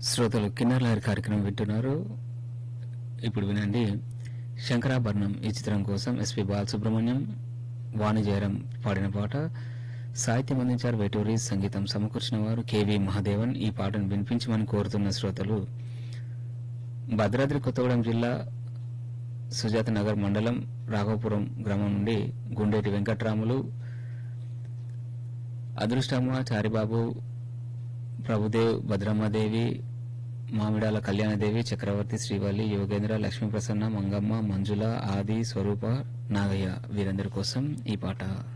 శ్రోతలు కిన్నర్లహరి కార్యక్రమం వింటున్నారు ఇప్పుడు వినండి శంకరాభరణం ఈ చిత్రం కోసం ఎస్పి బాలసుబ్రహ్మణ్యం వాణి జయరాం పాడిన పాట సాహిత్యం అందించారు వేటూరి సంగీతం సమకూర్చిన వారు కెవి మహాదేవన్ ఈ పాటను వినిపించమని కోరుతున్న శ్రోతలు భద్రాద్రి కొత్తగూడెం జిల్లా సుజాత నగర్ మండలం రాఘవపురం గ్రామం నుండి గుండేటి వెంకట్రాములు అదృష్టమ్మ చారిబాబు ప్రభుదేవ్ భద్రమ్మదేవి మామిడాల కళ్యాణదేవి చక్రవర్తి శ్రీవల్లి యోగేంద్ర లక్ష్మీ ప్రసన్న మంగమ్మ మంజుల ఆది స్వరూప నాగయ్య వీరందరి కోసం ఈ పాట